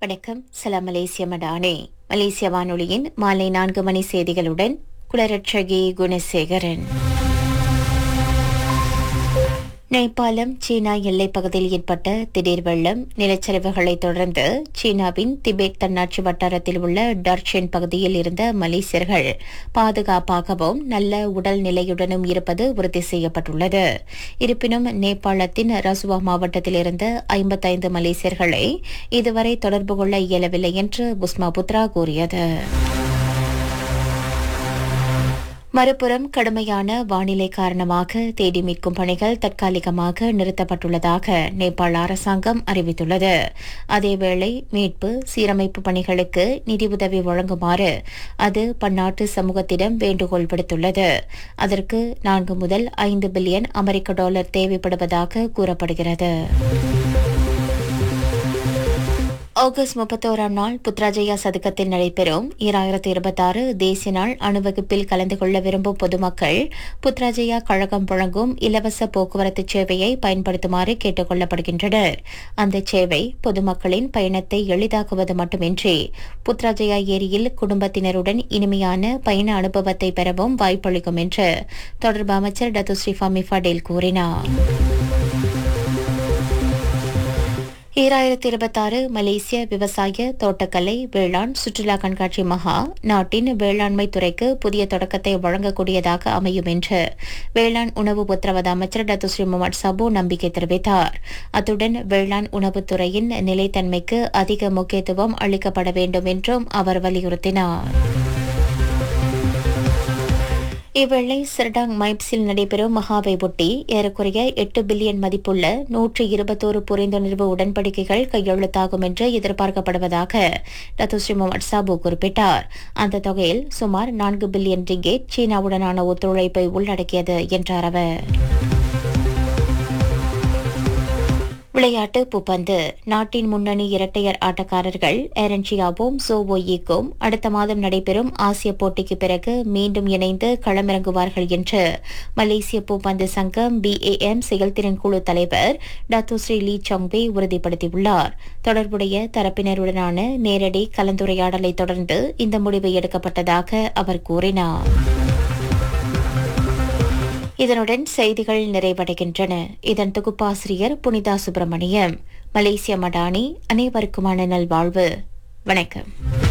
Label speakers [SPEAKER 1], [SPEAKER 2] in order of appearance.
[SPEAKER 1] வணக்கம் சலாம் மலேசிய மடானே மலேசிய வானொலியின் மாலை நான்கு மணி செய்திகளுடன் குளரட்சகி குணசேகரன் நேபாளம் சீனா எல்லைப் பகுதியில் ஏற்பட்ட திடீர் வெள்ளம் நிலச்சரிவுகளைத் தொடர்ந்து சீனாவின் திபெத் தன்னாட்சி வட்டாரத்தில் உள்ள டர்ச்சென் பகுதியில் இருந்த மலேசியர்கள் பாதுகாப்பாகவும் நல்ல உடல் நிலையுடனும் இருப்பது உறுதி செய்யப்பட்டுள்ளது இருப்பினும் நேபாளத்தின் ரசுவா மாவட்டத்தில் இருந்த ஐம்பத்தைந்து மலேசியர்களை இதுவரை தொடர்பு கொள்ள இயலவில்லை என்று புஸ்மா புத்ரா கூறியது மறுபுறம் கடுமையான வானிலை காரணமாக தேடி மீட்கும் பணிகள் தற்காலிகமாக நிறுத்தப்பட்டுள்ளதாக நேபாள அரசாங்கம் அறிவித்துள்ளது அதேவேளை மீட்பு சீரமைப்பு பணிகளுக்கு நிதியுதவி வழங்குமாறு அது பன்னாட்டு சமூகத்திடம் வேண்டுகோள் விடுத்துள்ளது அதற்கு நான்கு முதல் ஐந்து பில்லியன் அமெரிக்க டாலர் தேவைப்படுவதாக கூறப்படுகிறது ஆகஸ்ட் முப்பத்தோராம் நாள் புத்ராஜயா சதுக்கத்தில் நடைபெறும் ஈராயிரத்தி இருபத்தாறு தேசிய நாள் அணிவகுப்பில் கலந்து கொள்ள விரும்பும் பொதுமக்கள் புத்ராஜயா கழகம் வழங்கும் இலவச போக்குவரத்து சேவையை பயன்படுத்துமாறு கேட்டுக் கொள்ளப்படுகின்றனர் அந்த சேவை பொதுமக்களின் பயணத்தை எளிதாக்குவது மட்டுமின்றி புத்ராஜயா ஏரியில் குடும்பத்தினருடன் இனிமையான பயண அனுபவத்தை பெறவும் வாய்ப்பளிக்கும் என்று தொடர்பு அமைச்சர் டத்து ஸ்ரீஃபாமி ஃபடேல் கூறினார் ஈராயிரத்தி இருபத்தாறு மலேசிய விவசாய தோட்டக்கலை வேளாண் சுற்றுலா கண்காட்சி மகா நாட்டின் வேளாண்மை துறைக்கு புதிய தொடக்கத்தை வழங்கக்கூடியதாக அமையும் என்று வேளாண் உணவு உத்தரவாத அமைச்சர் டத்து ஸ்ரீ முகமது சபு நம்பிக்கை தெரிவித்தார் அத்துடன் வேளாண் உணவுத்துறையின் நிலைத்தன்மைக்கு அதிக முக்கியத்துவம் அளிக்கப்பட வேண்டும் என்றும் அவர் வலியுறுத்தினார் இவ்வேளை சிரடாங் மைப்ஸில் நடைபெறும் மகாவை ஒட்டி ஏறக்குறைய எட்டு பில்லியன் மதிப்புள்ள நூற்று இருபத்தோரு புரிந்துணர்வு உடன்படிக்கைகள் கையெழுத்தாகும் என்று எதிர்பார்க்கப்படுவதாக டத்துஸ்ரீ முகமது சாபு குறிப்பிட்டார் அந்த தொகையில் சுமார் நான்கு பில்லியன் ரிங்கேட் சீனாவுடனான ஒத்துழைப்பை உள்ளடக்கியது என்றார் அவர் விளையாட்டு பூப்பந்து நாட்டின் முன்னணி இரட்டையர் ஆட்டக்காரர்கள் எரன்சியாவும் சோவோயிக்கும் அடுத்த மாதம் நடைபெறும் ஆசிய போட்டிக்கு பிறகு மீண்டும் இணைந்து களமிறங்குவார்கள் என்று மலேசிய பூப்பந்து சங்கம் பிஏஎம் செயல்திறன் குழு தலைவர் டாத்து ஸ்ரீ லீ சாங்பே உறுதிப்படுத்தியுள்ளார் தொடர்புடைய தரப்பினருடனான நேரடி கலந்துரையாடலை தொடர்ந்து இந்த முடிவு எடுக்கப்பட்டதாக அவர் கூறினார் இதனுடன் செய்திகள் நிறைவடைகின்றன இதன் தொகுப்பாசிரியர் புனிதா சுப்பிரமணியம் மலேசிய மடானி அனைவருக்குமான நல்வாழ்வு வணக்கம்